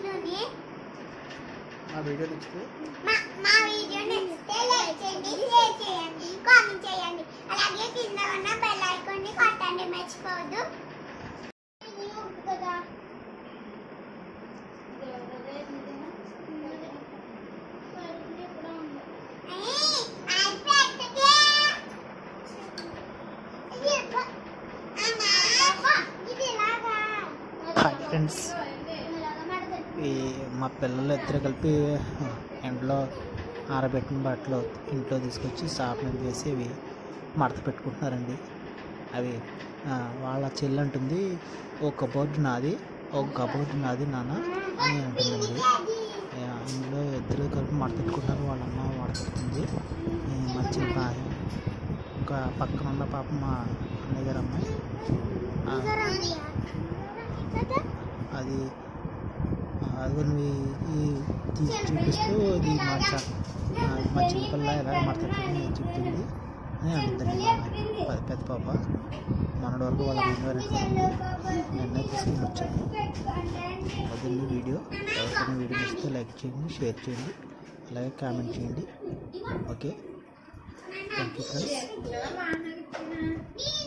వీడియోని మా వీడియో నచ్చితే మా మా వీడియో నచ్చితే లైక్ చేయండి షేర్ చేయండి కామెంట్ చేయండి అలాగే కింద ఉన్న బెల్ ఐకాన్ ని కొట్టండి మర్చిపోవద్దు కదా హాయ్ ఫ్రెండ్స్ ఈ మా పిల్లలు ఇద్దరు కలిపి ఎండలో ఆరబెట్టిన బట్టలు ఇంట్లో తీసుకొచ్చి స్టాప్ మీద వేసి అవి మడత పెట్టుకుంటున్నారండి అవి ఆ, వాళ్ళ చెల్లి అంటుంది ఒక కబోర్డ్ నాది ఒక కబోర్డ్ నాది నాన్న అని అంటుందండి ఆ, ఇందులో ఇద్దరు కలిపి మడత పెట్టుకుంటున్నారు వాళ్ళ అమ్మ మడత పెడుతుంది ఈ మంచి ఇంకా పక్కన ఉన్న పాప మా అన్నయ్య గారు అమ్మాయి ఆ, అది అది నువ్వు ఈ తీసి చూపిస్తూ ఇది మా చ- ఆ, మా చిన్నపిల్ల ఎలా మాట్లాడుతుంది చెప్తుంది అని అంటుంది పెద్ద పెద్ద పాప మొన్నటి వరకు వాళ్ళ అమ్మగారు నిన్న తీసుకుని వచ్చాను అదండి వీడియో ఎవరికైనా వీడియో ఇస్తే లైక్ చేయండి షేర్ చేయండి అలాగే కామెంట్ చేయండి okay thank you friends Yeah.